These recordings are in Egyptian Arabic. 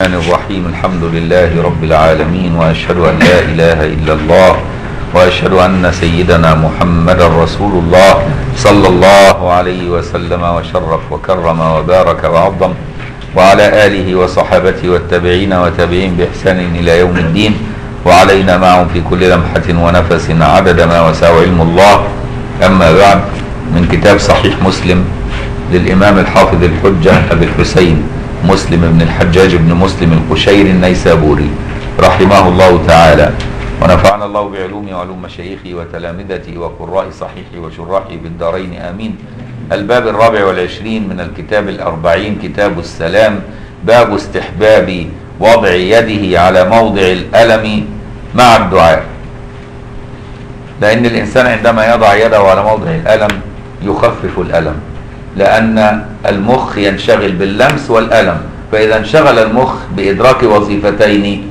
الرحمن الرحيم الحمد لله رب العالمين واشهد ان لا اله الا الله واشهد ان سيدنا محمدا رسول الله صلى الله عليه وسلم وشرف وكرم وبارك وعظم وعلى اله وصحابته والتابعين وتابعين باحسان الى يوم الدين وعلينا معهم في كل لمحه ونفس عدد ما وسع علم الله اما بعد من كتاب صحيح مسلم للامام الحافظ الحجه ابي الحسين مسلم بن الحجاج بن مسلم القشيري النيسابوري رحمه الله تعالى ونفعنا الله بعلومه وعلوم مشايخه وتلامذته وقراء صحيحه وشراحه بالدارين آمين الباب الرابع والعشرين من الكتاب الأربعين كتاب السلام باب استحباب وضع يده على موضع الألم مع الدعاء لأن الإنسان عندما يضع يده على موضع الألم يخفف الألم لأن المخ ينشغل باللمس والألم فإذا انشغل المخ بإدراك وظيفتين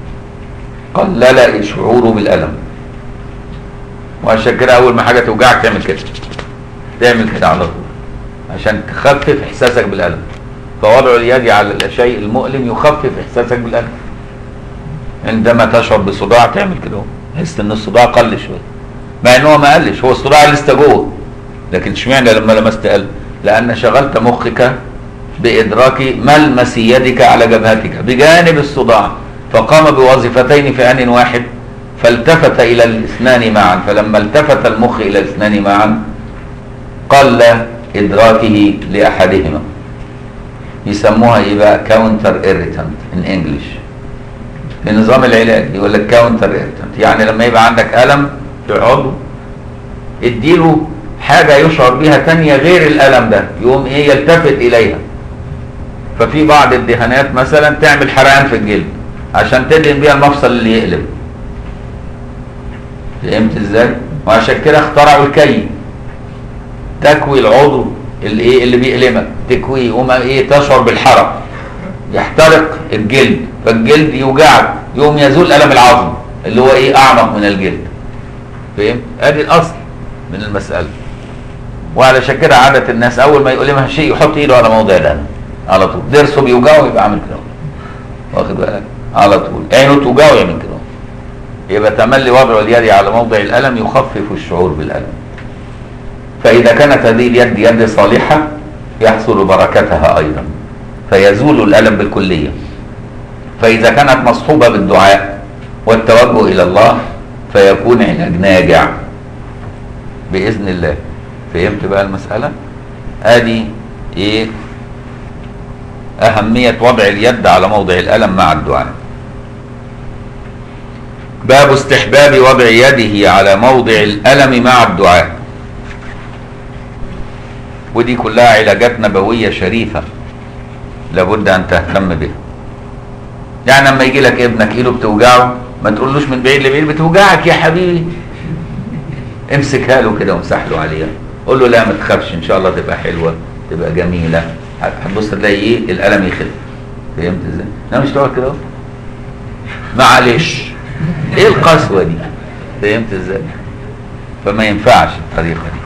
قلل شعوره بالألم وعشان كده أول ما حاجة توجعك تعمل كده تعمل كده على طول عشان تخفف إحساسك بالألم فوضع اليد على الشيء المؤلم يخفف إحساسك بالألم عندما تشعر بصداع تعمل كده تحس إن الصداع قل شوية مع إن هو ما قلش هو الصداع لسه جوه لكن اشمعنى لما لمست قلب لأن شغلت مخك بإدراك ملمس يدك على جبهتك بجانب الصداع فقام بوظيفتين في آن واحد فالتفت إلى الاثنان معا فلما التفت المخ إلى الاثنان معا قل إدراكه لأحدهما يسموها إيه بقى كاونتر إيريتانت إن إنجلش النظام العلاجي يقول لك كاونتر إيريتانت يعني لما يبقى عندك ألم في عضو اديله حاجة يشعر بها تانية غير الألم ده يقوم إيه يلتفت إليها ففي بعض الدهانات مثلا تعمل حرقان في الجلد عشان تدهن بيها المفصل اللي يقلب فهمت ازاي؟ وعشان كده اخترعوا الكي تكوي العضو اللي ايه اللي بيألمك تكويه وما ايه تشعر بالحرق يحترق الجلد فالجلد يوجعك يقوم يزول ألم العظم اللي هو ايه أعمق من الجلد فهمت؟ ادي الأصل من المسألة وعلشان كده عادة الناس أول ما يؤلمها شيء يحط إيده على موضع الألم على طول ضرسه بيوجعه يبقى عامل كده واخد بالك على طول عينه توجعه يعمل كده يبقى تملي وضع اليد على موضع الألم يخفف الشعور بالألم فإذا كانت هذه اليد يد صالحة يحصل بركتها أيضا فيزول الألم بالكلية فإذا كانت مصحوبة بالدعاء والتوجه إلى الله فيكون علاج ناجع بإذن الله فهمت بقى المسألة ادي ايه اهمية وضع اليد على موضع الالم مع الدعاء باب استحباب وضع يده على موضع الالم مع الدعاء ودي كلها علاجات نبوية شريفة لابد ان تهتم بها يعني لما يجي لك ابنك ايده بتوجعه ما تقولوش من بعيد لبعيد بتوجعك يا حبيبي امسكها له كده وامسح له عليها قول له لا ما تخافش ان شاء الله تبقى حلوه تبقى جميله هتبص تلاقي ايه الالم يخف فهمت ازاي؟ لا مش تقعد كده معلش ايه القسوه دي؟ فهمت ازاي؟ فما ينفعش الطريقه دي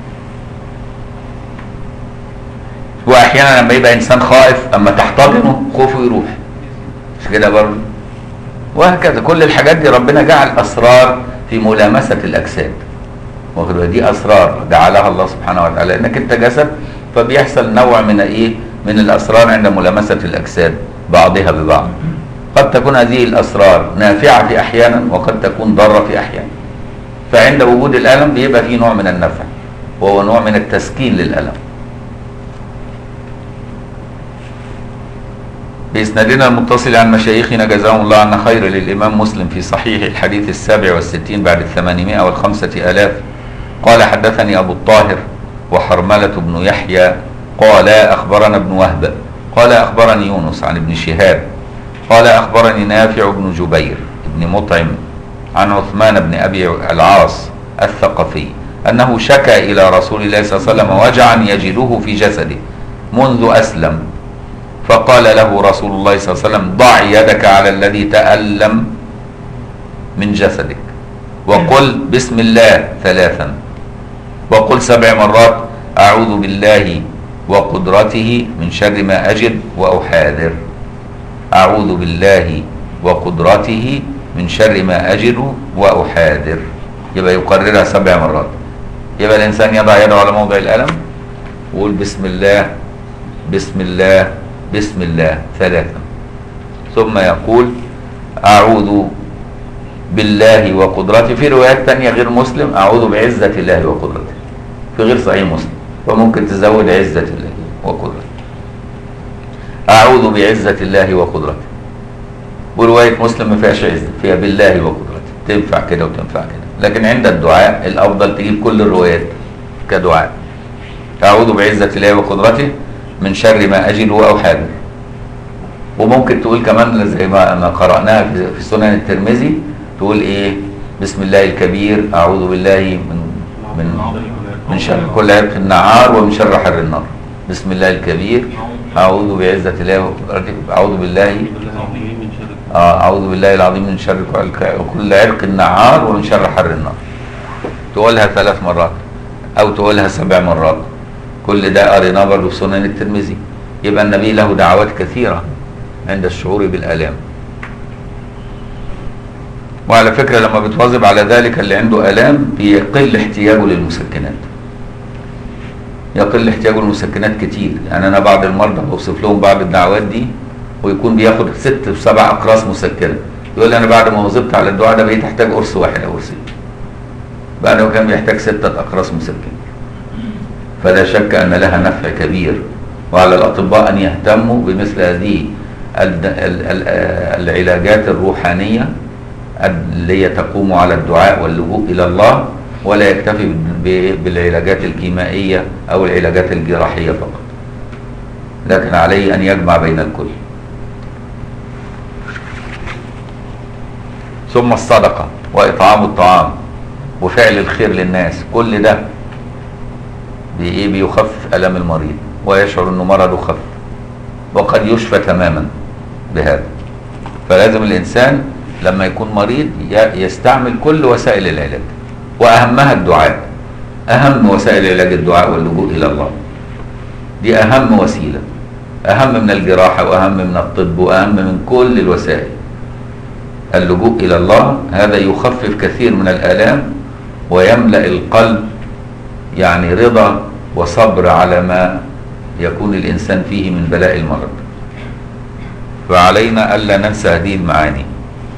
واحيانا لما يبقى انسان خائف اما تحتضنه خوفه يروح مش كده برضه وهكذا كل الحاجات دي ربنا جعل اسرار في ملامسه الاجساد واخد دي اسرار جعلها الله سبحانه وتعالى انك انت جسد فبيحصل نوع من ايه من الاسرار عند ملامسه الاجساد بعضها ببعض قد تكون هذه الاسرار نافعه في احيانا وقد تكون ضاره في احيانا فعند وجود الالم بيبقى فيه نوع من النفع وهو نوع من التسكين للالم بإسنادنا المتصل عن مشايخنا جزاهم الله عنا خير للإمام مسلم في صحيح الحديث السابع والستين بعد الثمانمائة والخمسة آلاف قال حدثني أبو الطاهر وحرملة بن يحيى قال أخبرنا ابن وهب قال أخبرني يونس عن ابن شهاب قال أخبرني نافع بن جبير بن مطعم عن عثمان بن أبي العاص الثقفي أنه شكى إلى رسول الله صلى الله عليه وسلم وجعا يجده في جسده منذ أسلم فقال له رسول الله صلى الله عليه وسلم ضع يدك على الذي تألم من جسدك وقل بسم الله ثلاثا وقل سبع مرات أعوذ بالله وقدرته من شر ما أجد وأحاذر أعوذ بالله وقدرته من شر ما أجد وأحاذر يبقى يقررها سبع مرات يبقى الإنسان يضع يده على موضع الألم ويقول بسم الله بسم الله بسم الله ثلاثا ثم يقول أعوذ بالله وقدرته في روايات تانية غير مسلم أعوذ بعزة الله وقدرته في غير صحيح مسلم فممكن تزود عزة الله وقدرته أعوذ بعزة الله وقدرته ورواية مسلم ما فيهاش عزة فيها بالله وقدرته تنفع كده وتنفع كده لكن عند الدعاء الأفضل تجيب كل الروايات كدعاء أعوذ بعزة الله وقدرته من شر ما أجد أو حاذر وممكن تقول كمان زي ما ما قرأناها في في سنن الترمذي تقول إيه بسم الله الكبير أعوذ بالله من من من شر كل عرق النعار ومن شر حر النار بسم الله الكبير أعوذ بعزة الله وقدرته أعوذ بالله آه، أعوذ بالله العظيم من شر كل- كل عرق النعار ومن شر حر النار تقولها ثلاث مرات أو تقولها سبع مرات كل ده قريناه برضه في سنن الترمذي يبقى النبي له دعوات كثيرة عند الشعور بالآلام وعلى فكرة لما بتواظب على ذلك اللي عنده آلام بيقل احتياجه للمسكنات يقل احتياجه للمسكنات كتير يعني أنا بعض المرضى بوصف لهم بعض الدعوات دي ويكون بياخد ست وسبع أقراص مسكنة يقول لي أنا بعد ما واظبت على الدعاء ده بقيت أحتاج قرص واحد أو قرصين بعد ما كان بيحتاج ستة أقراص مسكنة فلا شك أن لها نفع كبير وعلى الأطباء أن يهتموا بمثل هذه ال- ال- ال- العلاجات الروحانية اللي هي تقوم على الدعاء واللجوء إلى الله ولا يكتفي ب- بالعلاجات الكيميائية أو العلاجات الجراحية فقط لكن عليه أن يجمع بين الكل ثم الصدقة وإطعام الطعام وفعل الخير للناس كل ده بإيه بيخفف ألم المريض ويشعر أنه مرضه خف وقد يشفى تماما بهذا فلازم الإنسان لما يكون مريض ي- يستعمل كل وسائل العلاج وأهمها الدعاء أهم وسائل العلاج الدعاء واللجوء إلى الله دي أهم وسيلة أهم من الجراحة وأهم من الطب وأهم من كل الوسائل اللجوء إلى الله هذا يخفف كثير من الآلام ويملأ القلب يعني رضا وصبر على ما يكون الإنسان فيه من بلاء المرض فعلينا ألا ننسى هذه المعاني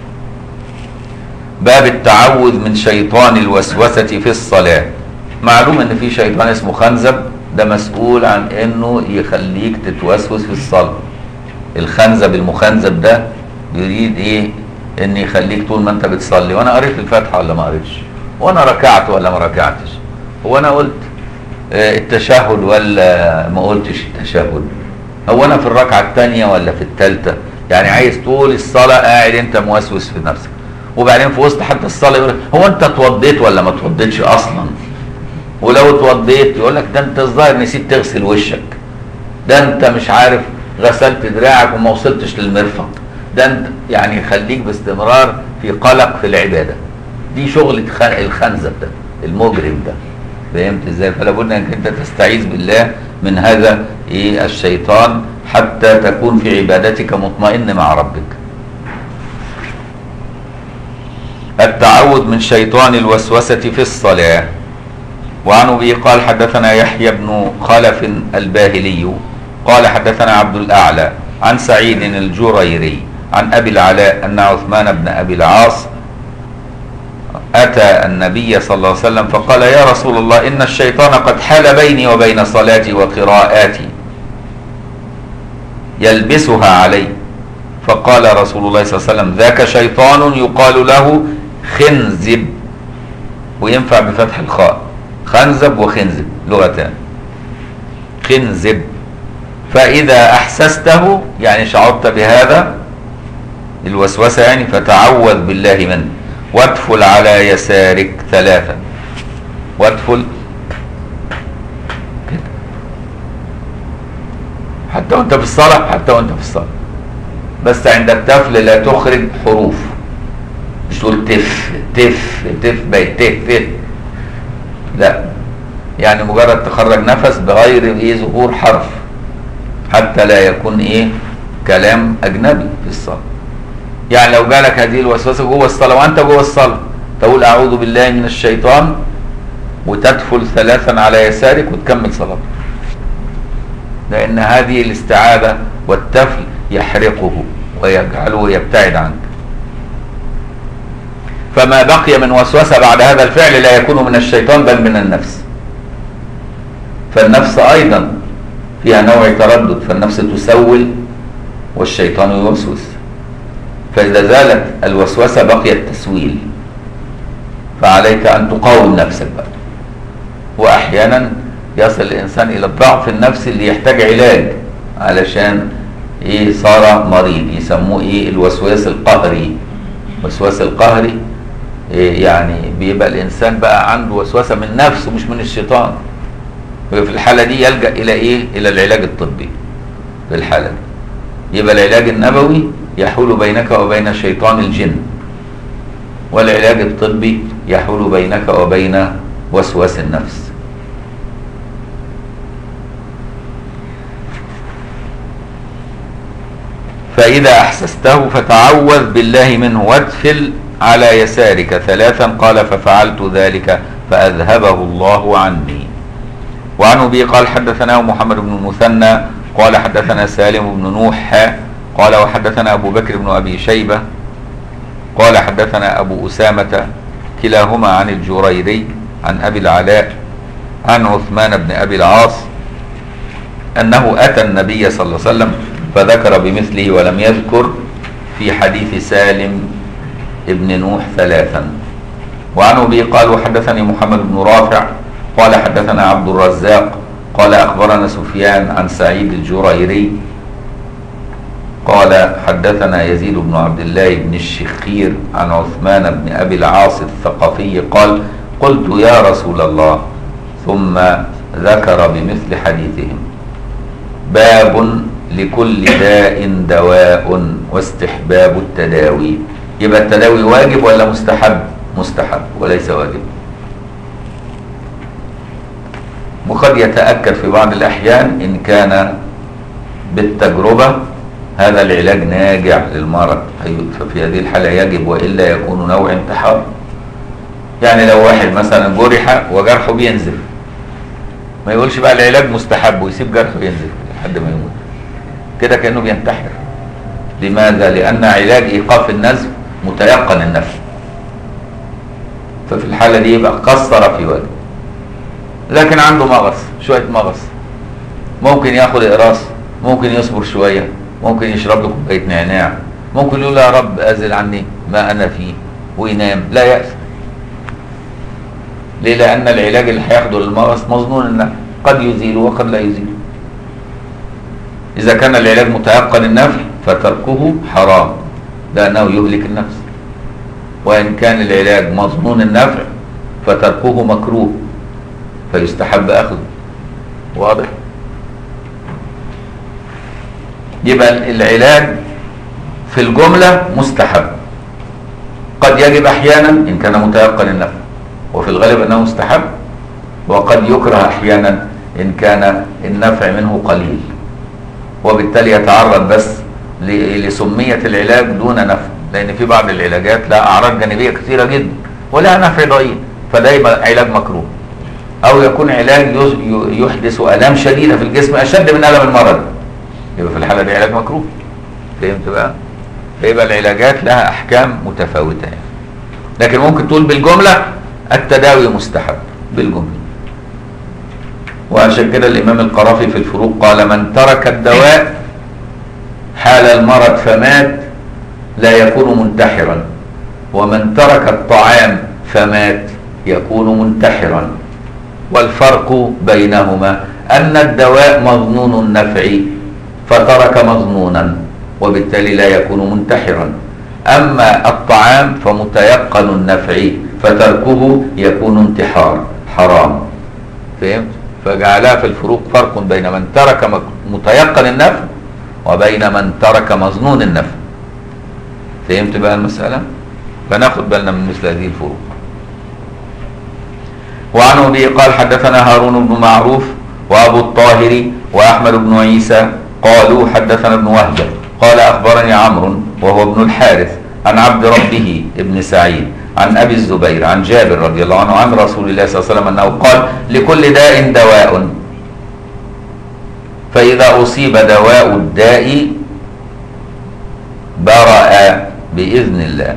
باب التعوذ من شيطان الوسوسة في الصلاة معلوم ان في شيطان اسمه خنزب ده مسؤول عن انه يخليك تتوسوس في الصلاة الخنزب المخنزب ده يريد ايه ان يخليك طول ما انت بتصلي وانا قريت الفاتحة ولا ما قريتش وانا ركعت ولا ما ركعتش هو انا قلت آه، التشهد ولا ما قلتش التشهد هو انا في الركعة الثانية ولا في الثالثة يعني عايز طول الصلاة قاعد انت موسوس في نفسك وبعدين في وسط حتى الصلاة يقول لك، هو انت اتوضيت ولا ما اتوضيتش اصلا ولو اتوضيت يقول لك ده انت الظاهر نسيت تغسل وشك ده انت مش عارف غسلت دراعك وما وصلتش للمرفق ده انت يعني يخليك باستمرار في قلق في العباده دي شغل الخ- الخنزب ده المجرم ده فهمت ازاي فلا بد انك انت تستعيذ بالله من هذا ايه الشيطان حتى تكون في عبادتك مطمئن مع ربك التعوذ من شيطان الوسوسة في الصلاة وعن ابي قال حدثنا يحيى بن خلف الباهلي قال حدثنا عبد الاعلى عن سعيد الجريري عن ابي العلاء ان عثمان بن ابي العاص اتى النبي صلى الله عليه وسلم فقال يا رسول الله ان الشيطان قد حال بيني وبين صلاتي وقراءاتي يلبسها علي فقال رسول الله صلى الله عليه وسلم ذاك شيطان يقال له خنزب وينفع بفتح الخاء خنزب وخنزب لغتان خنزب فإذا أحسسته يعني شعرت بهذا الوسوسة يعني فتعوذ بالله منه وادفل على يسارك ثلاثا وادفل كده حتى وانت في الصلاة حتى وانت في الصلاة بس عند التفل لا تخرج حروف مش تقول تف تف تف بقت تف تف لا يعني مجرد تخرج نفس بغير ايه ظهور حرف حتى لا يكون ايه كلام اجنبي في الصلاه يعني لو جالك هذه الوسوسه جوه الصلاه وانت جوه الصلاه تقول اعوذ بالله من الشيطان وتدفل ثلاثا على يسارك وتكمل صلاتك لان هذه الاستعاذه والتفل يحرقه ويجعله يبتعد عنك فما بقي من وسوسه بعد هذا الفعل لا يكون من الشيطان بل من النفس فالنفس ايضا فيها نوع تردد فالنفس تسول والشيطان يوسوس فاذا زالت الوسوسه بقي التسويل فعليك ان تقاوم نفسك بقى واحيانا يصل الانسان الى الضعف النفسي اللي يحتاج علاج علشان ايه صار مريض يسموه ايه الوسواس القهري الوسواس القهري إيه يعني بيبقى الانسان بقى عنده وسوسه من نفسه مش من الشيطان في الحاله دي يلجا الى ايه الى العلاج الطبي في الحاله دي يبقى العلاج النبوي يحول بينك وبين شيطان الجن والعلاج الطبي يحول بينك وبين وسواس النفس فإذا أحسسته فتعوذ بالله منه وادفل على يسارك ثلاثا قال ففعلت ذلك فأذهبه الله عني وعن أبي قال حدثنا محمد بن المثنى قال حدثنا سالم بن نوح قال وحدثنا أبو بكر بن أبي شيبة قال حدثنا أبو أسامة كلاهما عن الجريري عن أبي العلاء عن عثمان بن أبي العاص أنه أتى النبي صلى الله عليه وسلم فذكر بمثله ولم يذكر في حديث سالم ابن نوح ثلاثا وعن أبي قال وحدثني محمد بن رافع قال حدثنا عبد الرزاق قال أخبرنا سفيان عن سعيد الجريري قال حدثنا يزيد بن عبد الله بن الشخير عن عثمان بن أبي العاص الثقفي قال قلت يا رسول الله ثم ذكر بمثل حديثهم باب لكل داء دواء واستحباب التداوي يبقى التداوي واجب ولا مستحب مستحب وليس واجب وقد يتأكد في بعض الأحيان إن كان بالتجربة هذا العلاج ناجع للمرض ففي هذه الحالة يجب وإلا يكون نوع انتحار يعني لو واحد مثلا جرح وجرحه بينزف ما يقولش بقى العلاج مستحب ويسيب جرحه ينزف لحد ما يموت كده كأنه بينتحر لماذا؟ لأن علاج إيقاف النزف متيقن النفع ففي الحالة دي يبقى قصر في وجه لكن عنده مغص شوية مغص ممكن ياخد إقراص ممكن يصبر شوية ممكن يشرب له كوباية نعناع ممكن يقول يا رب أزل عني ما أنا فيه وينام لا يأس ليه؟ لأن العلاج اللي هياخده للمغص مظنون النفع قد يزيله وقد لا يزيله إذا كان العلاج متيقن النفع فتركه حرام لأنه يهلك النفس وإن كان العلاج مظنون النفع فتركه مكروه فيستحب أخذه واضح يبقى العلاج في الجملة مستحب قد يجب أحيانا إن كان متيقن النفع وفي الغالب أنه مستحب وقد يكره أحيانا إن كان النفع منه قليل وبالتالي يتعرض بس لسمية العلاج دون نفع لأن في بعض العلاجات لها أعراض جانبية كثيرة جدا ولها نفع ضئيل فده يبقى علاج مكروه أو يكون علاج يحدث آلام شديدة في الجسم أشد من ألم المرض يبقى في الحالة دي علاج مكروه فهمت بقى؟ فيبقى العلاجات لها أحكام متفاوتة يعني. لكن ممكن تقول بالجملة التداوي مستحب بالجملة وعشان كده الإمام القرافي في الفروق قال من ترك الدواء حال المرض فمات لا يكون منتحرا ومن ترك الطعام فمات يكون منتحرا والفرق بينهما أن الدواء مظنون النفع فترك مظنونا وبالتالي لا يكون منتحرا أما الطعام فمتيقن النفع فتركه يكون انتحار حرام فهمت؟ فجعلها في الفروق فرق بين من ترك متيقن النفع وبين من ترك مظنون النفع فهمت بقى المسألة فناخد بالنا من مثل هذه الفروق وعن أبي قال حدثنا هارون بن معروف وأبو الطاهر وأحمد بن عيسى قالوا حدثنا ابن وهب قال أخبرني عمرو وهو ابن الحارث عن عبد ربه ابن سعيد عن أبي الزبير عن جابر رضي الله عنه عن رسول الله صلى الله عليه وسلم أنه قال لكل داء دواء فإذا أصيب دواء الداء برأ بإذن الله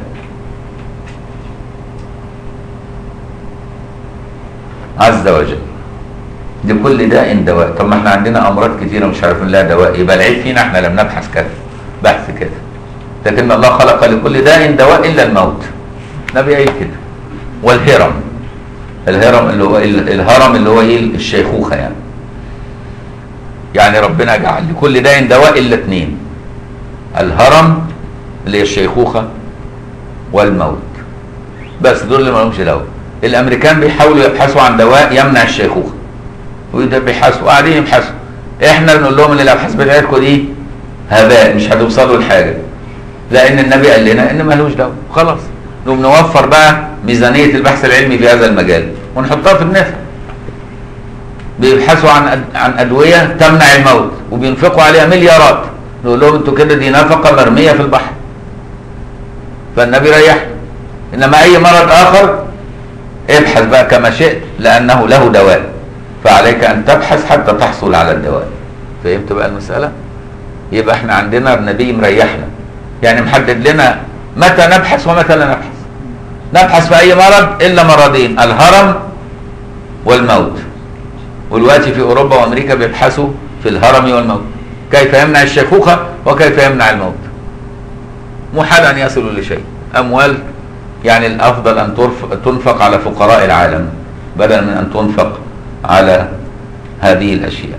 عز وجل لكل داء دواء طب ما احنا عندنا امراض كتيره مش عارفين لها دواء يبقى العيب فينا احنا لم نبحث كده بحث كده لكن الله خلق لكل داء دواء الا الموت نبي قايل كده والهرم الهرم اللي هو الهرم اللي هو ايه الشيخوخه يعني يعني ربنا جعل لكل داء دواء الا اثنين الهرم اللي هي الشيخوخه والموت بس دول اللي ما لهمش دواء الامريكان بيحاولوا يبحثوا عن دواء يمنع الشيخوخه وده بيحاسبوا قاعدين يبحثوا احنا بنقول لهم ان الابحاث بتاعتكم دي هباء مش هتوصلوا لحاجه لان النبي قال لنا ان ملوش دواء خلاص نقوم نوفر بقى ميزانيه البحث العلمي في هذا المجال ونحطها في النفع بيبحثوا عن عن ادويه تمنع الموت وبينفقوا عليها مليارات نقول لهم انتوا كده دي نفقه مرميه في البحر فالنبي ريح انما اي مرض اخر ابحث بقى كما شئت لانه له دواء فعليك ان تبحث حتى تحصل على الدواء فهمت بقى المساله يبقى احنا عندنا النبي مريحنا يعني محدد لنا متى نبحث ومتى لا نبحث نبحث في اي مرض الا مرضين الهرم والموت والوقت في اوروبا وامريكا بيبحثوا في الهرم والموت كيف يمنع الشيخوخه وكيف يمنع الموت محال ان يصلوا لشيء اموال يعني الافضل ان تنفق على فقراء العالم بدلا من ان تنفق على هذه الاشياء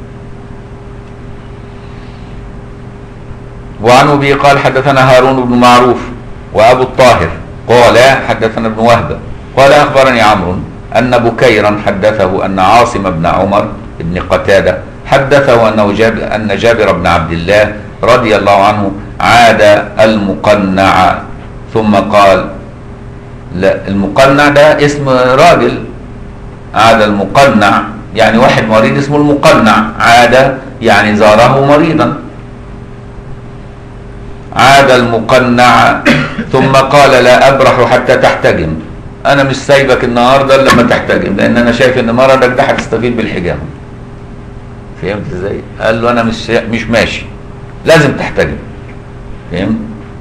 وعن ابي قال حدثنا هارون بن معروف وابو الطاهر قال حدثنا ابن وهب قال اخبرني عمرو ان بكيرا حدثه ان عاصم بن عمر بن قتاده حدثه انه جاب ان جابر بن عبد الله رضي الله عنه عاد المقنع ثم قال لا المقنع ده اسم راجل عاد المقنع يعني واحد مريض اسمه المقنع عاد يعني زاره مريضا عاد المقنع ثم قال لا ابرح حتى تحتجم انا مش سايبك النهارده الا لما تحتجم لان انا شايف ان مرضك ده هتستفيد بالحجامه فهمت ازاي قال له انا مش مش ماشي لازم تحتجم فهمت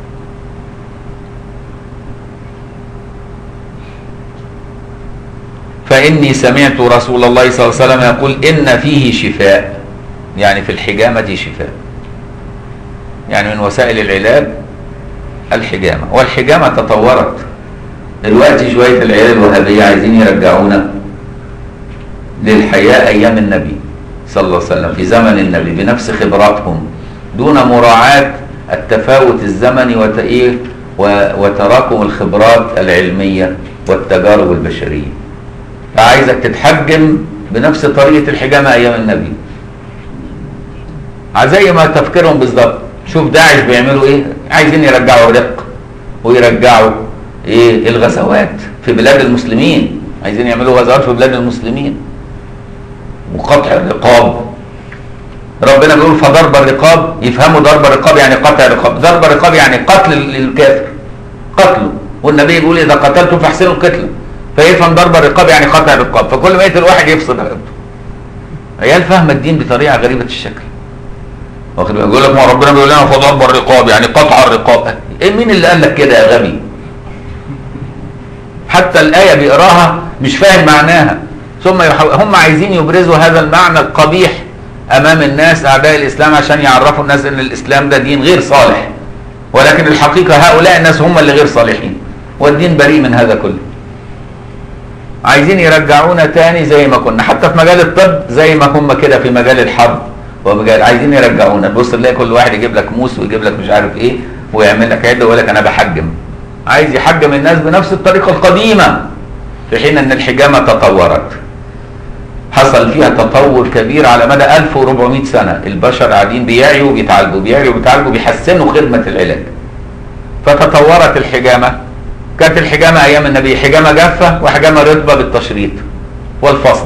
فإني سمعت رسول الله صلى الله عليه وسلم يقول إن فيه شفاء يعني في الحجامة شفاء يعني من وسائل العلاج الحجامة والحجامة تطورت دلوقتي شوية العيال الوهابية عايزين يرجعونا للحياة أيام النبي صلى الله عليه وسلم في زمن النبي بنفس خبراتهم دون مراعاة التفاوت الزمني وتأيه وتراكم الخبرات العلمية والتجارب البشرية فعايزك تتحجم بنفس طريقة الحجامة أيام النبي زي ما تفكيرهم بالظبط شوف داعش بيعملوا ايه عايزين يرجعوا الرق ويرجعوا ايه الغزوات في بلاد المسلمين عايزين يعملوا غزوات في بلاد المسلمين وقطع الرقاب ربنا بيقول فضرب الرقاب يفهموا ضرب الرقاب يعني قطع الرقاب ضرب الرقاب يعني قتل الكافر قتله والنبي بيقول اذا قتلتم فاحسنوا القتله فيفهم ضرب الرقاب يعني قطع الرقاب فكل ما يقتل واحد يفصل رقبته عيال فاهم الدين بطريقه غريبه الشكل واخد بالك يقول لك ما ربنا بيقول لنا فضرب الرقاب يعني قطع الرقاب ايه مين اللي قال لك كده يا غبي حتى الايه بيقراها مش فاهم معناها ثم يحو... هم عايزين يبرزوا هذا المعنى القبيح امام الناس اعداء الاسلام عشان يعرفوا الناس ان الاسلام ده دين غير صالح ولكن الحقيقه هؤلاء الناس هم اللي غير صالحين والدين بريء من هذا كله عايزين يرجعونا تاني زي ما كنا حتى في مجال الطب زي ما هم كده في مجال الحرب ومجال عايزين يرجعونا تبص تلاقي كل واحد يجيب لك موس ويجيب لك مش عارف ايه ويعمل لك عده ويقول لك انا بحجم عايز يحجم الناس بنفس الطريقه القديمه في حين ان الحجامه تطورت حصل فيها تطور كبير على مدى 1400 سنه البشر قاعدين بيعيوا وبيتعالجوا بيعيوا وبيتعالجوا بيحسنوا خدمه العلاج فتطورت الحجامه كانت الحجامه ايام النبي حجامه جافه وحجامه رطبه بالتشريط والفصل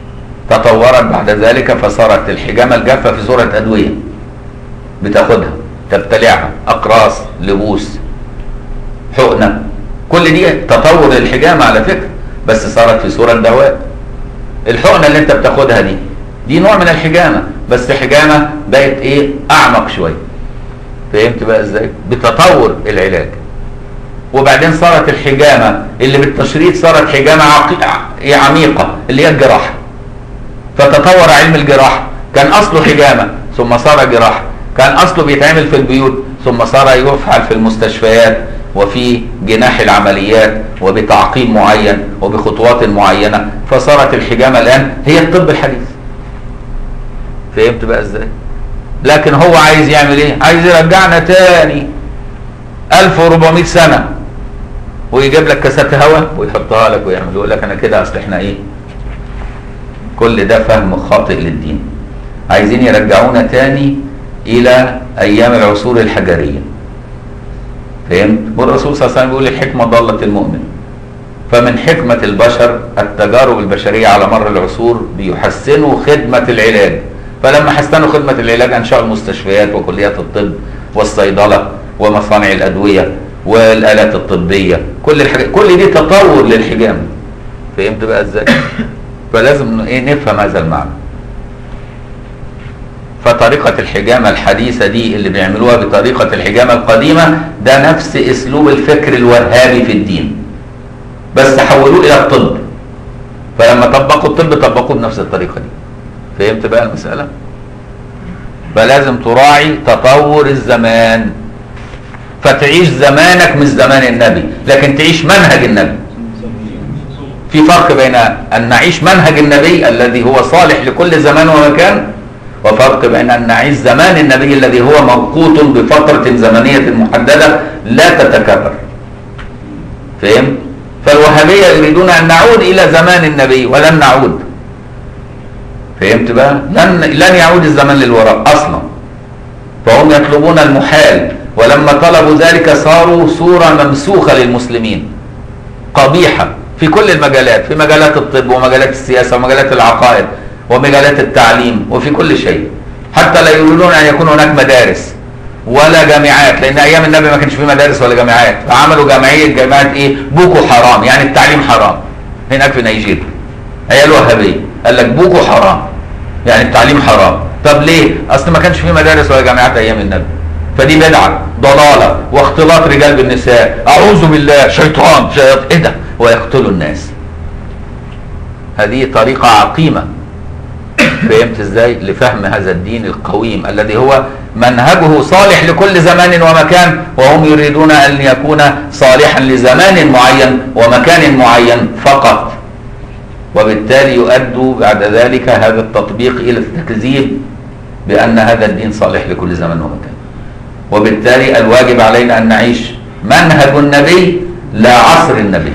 تطورت بعد ذلك فصارت الحجامه الجافه في صوره ادويه بتاخدها تبتلعها اقراص لبوس حقنه كل دي تطور للحجامه على فكره بس صارت في صوره دواء الحقنه اللي انت بتاخدها دي دي نوع من الحجامه بس حجامه بقت ايه اعمق شويه فهمت بقى ازاي بتطور العلاج وبعدين صارت الحجامه اللي بالتشريط صارت حجامه عقي- عميقه اللي هي الجراحه فتطور علم الجراحه كان اصله حجامه ثم صار جراحه كان اصله بيتعمل في البيوت ثم صار يفعل في المستشفيات وفي جناح العمليات وبتعقيم معين وبخطوات معينه فصارت الحجامه الان هي الطب الحديث فهمت بقى ازاي لكن هو عايز يعمل ايه عايز يرجعنا تاني 1400 سنه ويجيب لك كاسات هواء ويحطها لك ويعمل يقول لك انا كده اصل احنا ايه كل ده فهم خاطئ للدين عايزين يرجعونا تاني الى ايام العصور الحجريه فهمت والرسول صلى الله عليه وسلم بيقول الحكمه ضاله المؤمن فمن حكمه البشر التجارب البشريه على مر العصور بيحسنوا خدمه العلاج فلما حسنوا خدمه العلاج انشأوا المستشفيات وكليات الطب والصيدله ومصانع الادويه والالات الطبيه كل الحاجات كل دي تطور للحجامه فهمت بقى ازاي فلازم ايه نفهم هذا المعنى فطريقة الحجامة الحديثة دي اللي بيعملوها بطريقة الحجامة القديمة ده نفس اسلوب الفكر الوهابي في الدين بس حولوه الى الطب فلما طبقوا الطب طبقوه بنفس الطريقة دي فهمت بقى المسألة فلازم تراعي تطور الزمان فتعيش زمانك مش زمان النبي لكن تعيش منهج النبي في فرق بين أن نعيش منهج النبي الذي هو صالح لكل زمان ومكان وفرق بين أن نعيش زمان النبي الذي هو موقوت بفترة زمنية محددة لا تتكرر فهم؟ فالوهابية يريدون أن نعود إلى زمان النبي ولن نعود فهمت بقى؟ لن, لن يعود الزمان للوراء أصلا فهم يطلبون المحال ولما طلبوا ذلك صاروا صورة ممسوخة للمسلمين قبيحة في كل المجالات في مجالات الطب ومجالات السياسة ومجالات العقائد ومجالات التعليم وفي كل شيء حتى لا يريدون أن يكون هناك مدارس ولا جامعات لأن أيام النبي ما كانش في مدارس ولا جامعات فعملوا جمعية جامعة إيه بوكو حرام يعني التعليم حرام هناك في نيجيريا هي الوهابية قال لك بوكو حرام يعني التعليم حرام طب ليه أصل ما كانش في مدارس ولا جامعات أيام النبي فدي بدعة ضلالة واختلاط رجال بالنساء أعوذ بالله شيطان شيطان إيه ده ويقتلوا الناس هذه طريقة عقيمة فهمت ازاي لفهم هذا الدين القويم الذي هو منهجه صالح لكل زمان ومكان وهم يريدون ان يكون صالحا لزمان معين ومكان معين فقط وبالتالي يؤدوا بعد ذلك هذا التطبيق الى التكذيب بان هذا الدين صالح لكل زمان ومكان وبالتالي الواجب علينا ان نعيش منهج النبي لا عصر النبي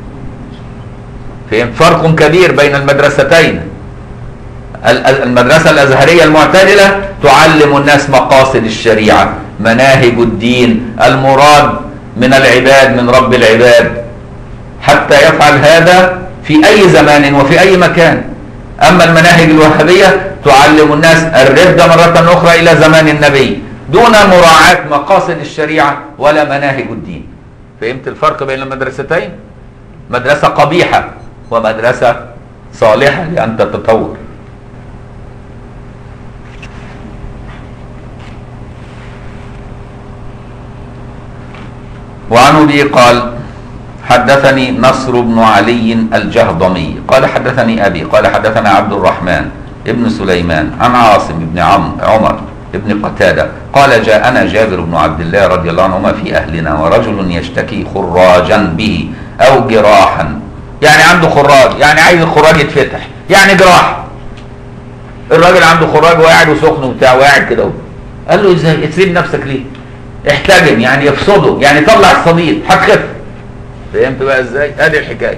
فهم فرق كبير بين المدرستين المدرسة الأزهرية المعتدلة تعلم الناس مقاصد الشريعة مناهج الدين المراد من العباد من رب العباد حتى يفعل هذا في أي زمان وفي أي مكان أما المناهج الوهابية تعلم الناس الردة مرة أخرى إلى زمان النبي دون مراعاة مقاصد الشريعة ولا مناهج الدين فهمت الفرق بين المدرستين مدرسة قبيحة ومدرسة صالحة لأن تتطور وعن ابي قال حدثني نصر بن علي الجهضمي قال حدثني ابي قال حدثنا عبد الرحمن ابن سليمان عن عاصم بن عم عمر ابن قتاده قال جاءنا جابر بن عبد الله رضي الله عنهما في اهلنا ورجل يشتكي خراجا به او جراحا يعني عنده خراج يعني عايز الخراج يتفتح يعني جراح الراجل عنده خراج وقاعد وسخن وبتاع وقاعد كده قال له ازاي تسيب نفسك ليه احتجم يعني يفصده يعني طلع الصديد هتخف فهمت بقى ازاي ادي الحكايه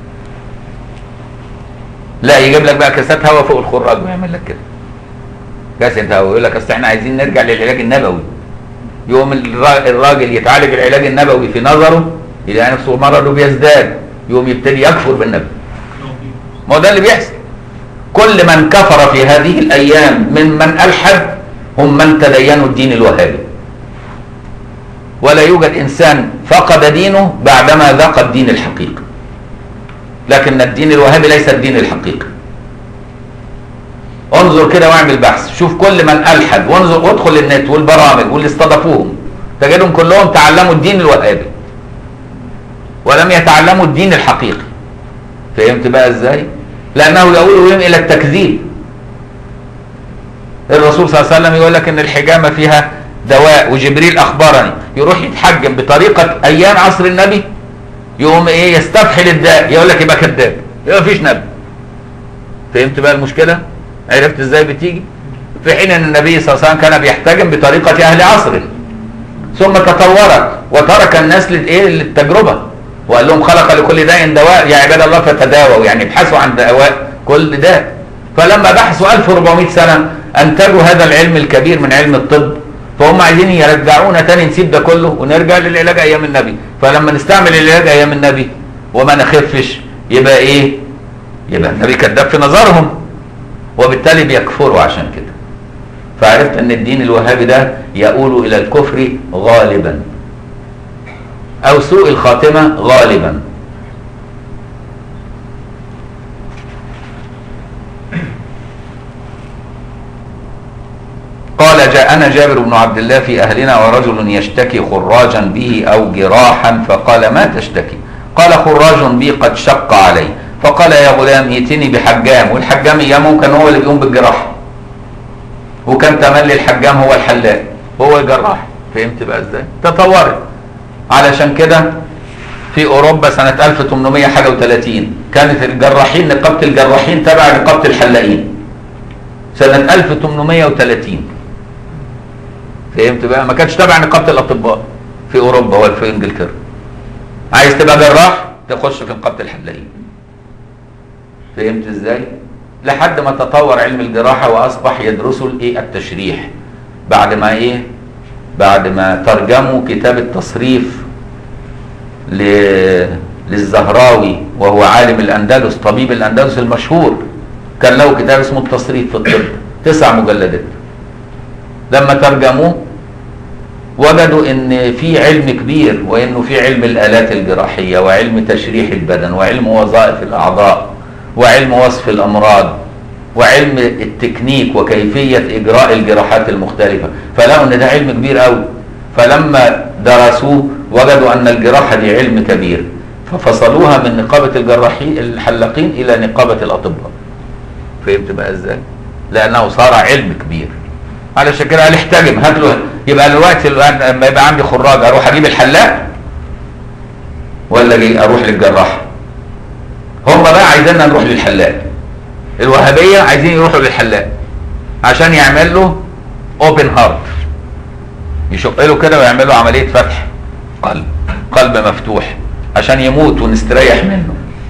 لا يجيب لك بقى كاسات هواء فوق الخراج ويعمل لك كده كاسه هواء يقول لك اصل احنا عايزين نرجع للعلاج النبوي يقوم الراجل يتعالج العلاج النبوي في نظره يلاقي نفسه مرضه بيزداد يقوم يبتدي يكفر بالنبي ما هو ده اللي بيحصل كل من كفر في هذه الايام ممن الحد هم من تدينوا الدين الوهابي ولا يوجد انسان فقد دينه بعدما ذاق الدين الحقيقي لكن الدين الوهابي ليس الدين الحقيقي انظر كده واعمل بحث شوف كل من الحد وانظر وادخل النت والبرامج واللي استضافوهم تجدهم كلهم تعلموا الدين الوهابي ولم يتعلموا الدين الحقيقي فهمت بقى ازاي لانه يقول بهم الى التكذيب الرسول صلى الله عليه وسلم يقول لك ان الحجامه فيها دواء وجبريل اخبرني يروح يتحجم بطريقه ايام عصر النبي يقوم ايه يستفحل الداء يقول لك يبقى كذاب يبقى مفيش نبي فهمت بقى المشكله عرفت ازاي بتيجي في حين ان النبي صلى الله عليه وسلم كان بيحتجم بطريقه اهل عصره ثم تطورت وترك الناس للايه للتجربه وقال لهم خلق لكل داء دواء يا عباد الله فتداووا يعني ابحثوا عن دواء كل داء فلما بحثوا 1400 سنه انتجوا هذا العلم الكبير من علم الطب فهم عايزين يرجعونا تاني نسيب ده كله ونرجع للعلاج ايام النبي فلما نستعمل العلاج ايام النبي وما نخفش يبقى ايه يبقى النبي كذاب في نظرهم وبالتالي بيكفروا عشان كده فعرفت ان الدين الوهابي ده يؤول الى الكفر غالبا او سوء الخاتمه غالبا قال جاءنا جابر بن عبد الله في اهلنا ورجل يشتكي خراجا به او جراحا فقال ما تشتكي قال خراج بي قد شق علي فقال يا غلام ائتني بحجام والحجام ايامه كان هو اللي بيقوم بالجراحه وكان تملي الحجام هو الحلاق هو الجراح فهمت بقى ازاي تطورت علشان كده في اوروبا سنه 1800 حاجه و30 كانت الجراحين نقابه الجراحين تبع نقابه الحلاقين سنه 1830 فهمت بقى ما كانتش تبع نقابه الاطباء في اوروبا ولا في انجلترا عايز تبقى جراح تخش في نقابه الحلاقين فهمت ازاي لحد ما تطور علم الجراحه واصبح يدرسوا الايه التشريح بعد ما ايه بعد ما ترجموا كتاب التصريف ل... للزهراوي وهو عالم الاندلس طبيب الاندلس المشهور كان له كتاب اسمه التصريف في الطب تسع مجلدات لما ترجموه وجدوا ان في علم كبير وانه في علم الالات الجراحيه وعلم تشريح البدن وعلم وظائف الاعضاء وعلم وصف الامراض وعلم التكنيك وكيفيه اجراء الجراحات المختلفه فلقوا ان ده علم كبير قوي فلما درسوه وجدوا ان الجراحه دي علم كبير ففصلوها من نقابه الجراحين الحلاقين الى نقابه الاطباء فهمت بقى ازاي لانه صار علم كبير علشان كده قال احتجم هات له يبقى دلوقتي لما يبقى عندي خراج اروح اجيب الحلاق ولا جاي اروح للجراح هم بقى عايزيننا نروح للحلاق الوهابيه عايزين يروحوا للحلاق عشان يعمل له اوبن هارت يشق له كده ويعمل له عمليه فتح قلب قلب مفتوح عشان يموت ونستريح منه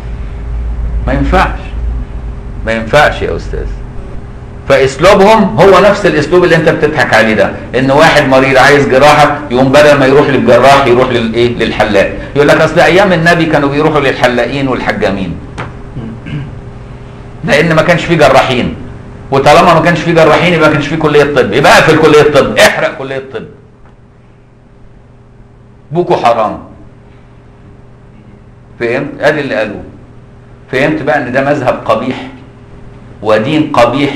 ما ينفعش ما ينفعش يا استاذ فاسلوبهم هو نفس الاسلوب اللي انت بتضحك عليه ده ان واحد مريض عايز جراحه يقوم بدل ما يروح للجراح يروح للايه للحلاق يقول لك اصل ايام النبي كانوا بيروحوا للحلاقين والحجامين لان ما كانش فيه جراحين وطالما ما كانش فيه جراحين يبقى ما كانش فيه كليه طب يبقى اقفل كليه طب احرق كليه طب بوكو حرام فهمت ادي اللي قالوه فهمت بقى ان ده مذهب قبيح ودين قبيح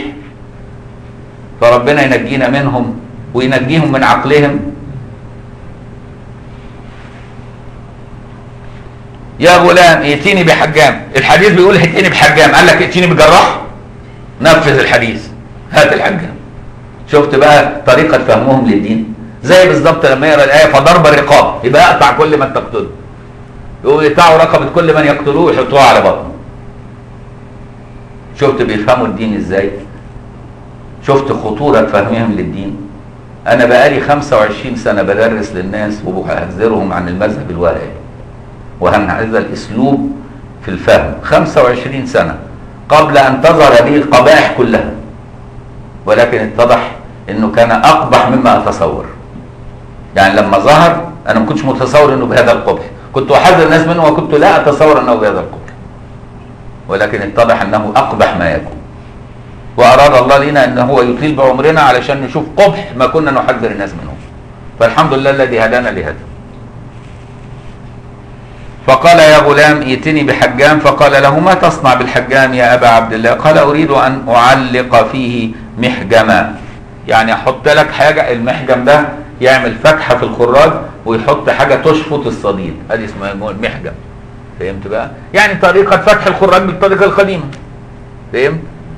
فربنا ينجينا منهم وينجيهم من عقلهم يا غلام ائتيني بحجام الحديث بيقول ائتيني بحجام قال لك ائتيني بجراح نفذ الحديث هات الحجام شفت بقى طريقة فهمهم للدين زي بالظبط لما يقرا الآية فضرب الرقاب يبقى يقطع كل من تقتله يقول يقطعوا رقبة كل من يقتلوه ويحطوها على بطنه شفت بيفهموا الدين ازاي شفت خطورة فهمهم للدين انا بقالي 25 سنة بدرس للناس وبحذرهم عن المذهب الوهابي وعن هذا الاسلوب في الفهم 25 سنة قبل ان تظهر هذه القبائح كلها ولكن اتضح انه كان اقبح مما اتصور يعني لما ظهر انا ما كنتش متصور انه بهذا القبح كنت احذر الناس منه وكنت لا اتصور انه بهذا القبح ولكن اتضح انه اقبح ما يكون واراد الله لنا ان هو يطيل بعمرنا علشان نشوف قبح ما كنا نحذر الناس منه فالحمد لله الذي هدانا لهذا فقال يا غلام ائتني بحجام فقال له ما تصنع بالحجام يا أبا عبد الله قال أريد أن أعلق فيه محجما يعني أحط لك حاجة المحجم ده يعمل فتحة في الخراج ويحط حاجة تشفط الصديد هذه اسمها المحجم فهمت بقى يعني طريقة فتح الخراج بالطريقة القديمة فهمت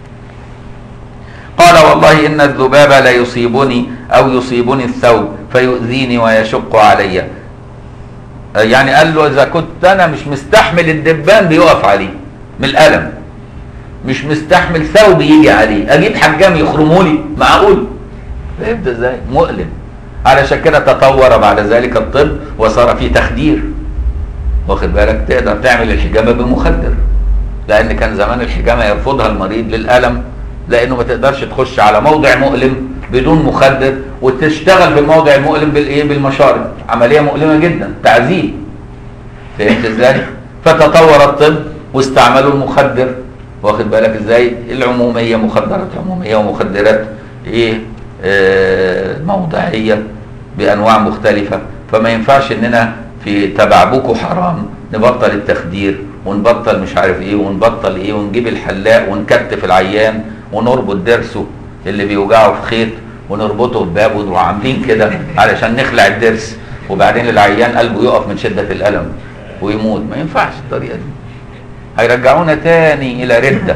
قال والله إن الذباب لا يصيبني أو يصيبني الثوب فيؤذيني ويشق علي يعني قال له إذا كنت أنا مش مستحمل الدبان بيقف عليه من الألم مش مستحمل ثوب يجي عليه أجيب حجام يخرمه لي معقول فهمت إزاي مؤلم علشان كده تطور بعد ذلك الطب وصار فيه تخدير واخد بالك تقدر تعمل الحجامة بمخدر لأن كان زمان الحجامة يرفضها المريض للألم لأنه ما تقدرش تخش على موضع مؤلم بدون مخدر وتشتغل في الموضع المؤلم بالايه بالمشارب عمليه مؤلمه جدا تعذيب فهمت ازاي فتطور الطب واستعملوا المخدر واخد بالك ازاي العموميه مخدرات عموميه ومخدرات ايه آه موضعيه بانواع مختلفه فما ينفعش اننا في تبعبكه حرام نبطل التخدير ونبطل مش عارف ايه ونبطل ايه ونجيب الحلاق ونكتف العيان ونربط ضرسه اللي بيوجعه في خيط ونربطه بباب ونروح عاملين كده علشان نخلع الضرس وبعدين العيان قلبه يقف من شده الالم ويموت ما ينفعش الطريقه دي هيرجعونا تاني الى رده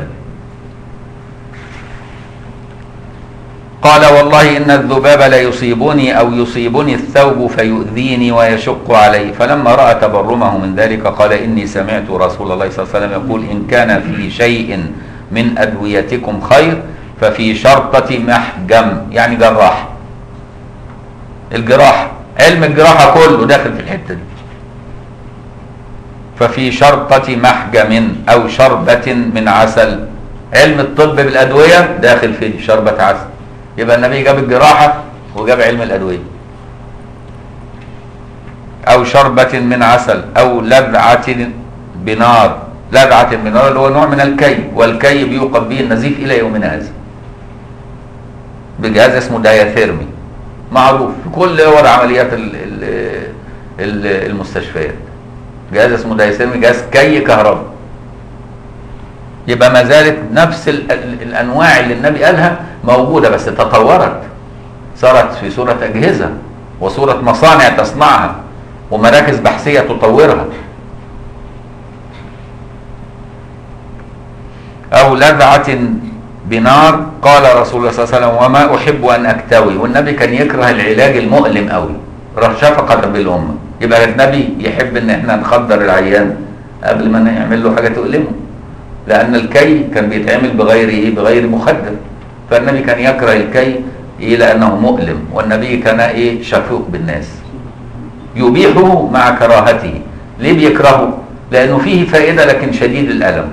قال والله ان الذباب لا يصيبني او يصيبني الثوب فيؤذيني ويشق علي فلما راى تبرمه من ذلك قال اني سمعت رسول الله صلى الله عليه وسلم يقول ان كان في شيء من ادويتكم خير ففي شرطة محجم يعني جراح الجراحة علم الجراحة كله داخل في الحتة دي ففي شرطة محجم أو شربة من عسل علم الطب بالأدوية داخل في شربة عسل يبقى النبي جاب الجراحة وجاب علم الأدوية أو شربة من عسل أو لذعة بنار لذعة بنار اللي هو نوع من الكي والكي بيوقف به النزيف إلى يومنا هذا بجهاز اسمه داياثيرمي معروف في كل ورا عمليات ال ال ال المستشفيات جهاز اسمه داياثيرمي جهاز كي كهرباء يبقى ما زالت نفس ال ال الانواع اللي النبي قالها موجوده بس تطورت صارت في صوره اجهزه وصوره مصانع تصنعها ومراكز بحثيه تطورها او لذعه بنار قال رسول الله صلى الله عليه وسلم وما احب ان اكتوي والنبي كان يكره العلاج المؤلم قوي شفقة بالامه يبقى النبي يحب ان احنا نخدر العيان قبل ما نعمل له حاجه تؤلمه لان الكي كان بيتعمل بغير ايه بغير مخدر فالنبي كان يكره الكي إيه لانه مؤلم والنبي كان ايه شفوق بالناس يبيحه مع كراهته ليه بيكرهه لانه فيه فائده لكن شديد الالم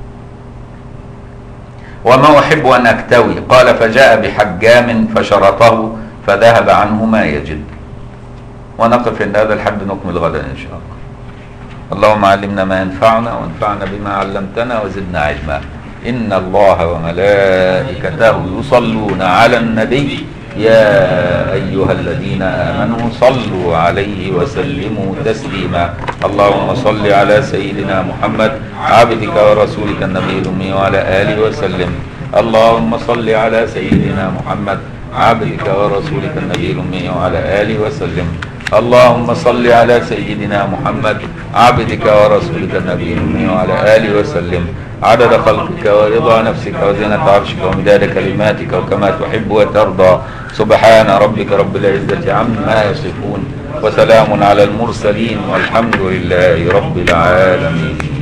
وما أحب أن أكتوي قال فجاء بحجام فشرطه فذهب عنه ما يجد ونقف عند هذا الحد نكمل غدا إن شاء الله اللهم علمنا ما ينفعنا وانفعنا بما علمتنا وزدنا علما إن الله وملائكته يصلون على النبي يا أيها الذين آمنوا صلوا عليه وسلموا تسليما اللهم صل على سيدنا محمد عبدك ورسولك النبي الأمي وعلى آله وسلم اللهم صل على سيدنا محمد عبدك ورسولك النبي الأمي وعلى آله وسلم اللهم صل على سيدنا محمد عبدك ورسولك النبي الأمي وعلى آله وسلم عدد خلقك ورضا نفسك وزنة عرشك ومداد كلماتك وكما تحب وترضى سبحان ربك رب العزة عما يصفون وسلام على المرسلين والحمد لله رب العالمين